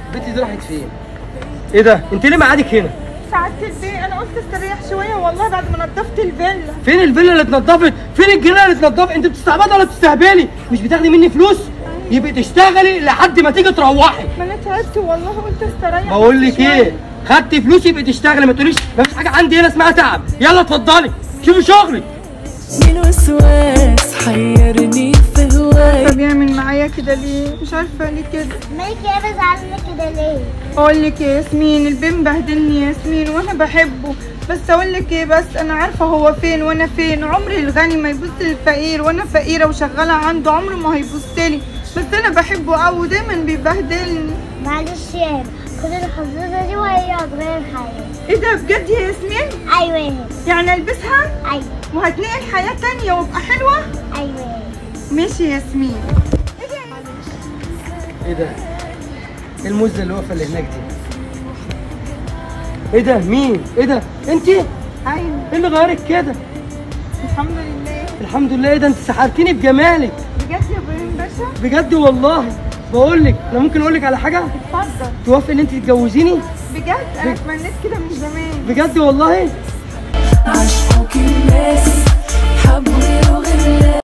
البنت دي راحت فين ايه ده انت ليه معادك هنا سعادة البيه انا قلت استريح شويه والله بعد ما نضفت الفيلا فين الفيلا اللي اتنضفت فين الجنينه اللي اتنضفت انت بتستعبطي ولا بتستهبلي مش بتاخدي مني فلوس يبقى تشتغلي لحد ما تيجي تروحي ما انا تعبت والله قلت استريح بقول لك شوية. ايه خدتي فلوس يبقى تشتغلي ما تقوليش مفيش حاجه عندي هنا اسمها تعب يلا اتفضلي شوفي شغلك من وسواس حيرني في هواي طب يعمل معايا كده ليه مش عارفه ليه كده مالك يا بزعلنا كده ليه؟ اقول لك يا ياسمين البين بهدلني يا ياسمين وانا بحبه بس اقول لك ايه بس انا عارفه هو فين وانا فين عمري الغني ما يبص للفقير وانا فقيره وشغاله عنده عمره ما هيبص لي بس انا بحبه قوي ودايما بيبهدلني معلش يا هبة خد الحظاظة دي وهي هتغير حياتي ايه ده بجد يا ياسمين أيوة يا هبة يعني البسها أيوة وهتنقل حياه تانية وابقى حلوه أيوة يا هبة ماشي يا ياسمين ايه ده ايه المزه اللي واقفه اللي هناك دي ايه ده مين ايه ده انت ايه ايوه اللي غيرك كده الحمد لله الحمد لله ايه ده انت سحرتيني بجمالك بجد يا ابراهيم باشا بجد والله بقول لك انا ممكن اقول لك على حاجه اتفضل توافقي ان انت تتجوزيني بجد انا اتمنيت كده من زمان بجد والله عشقك الناس حبوا غير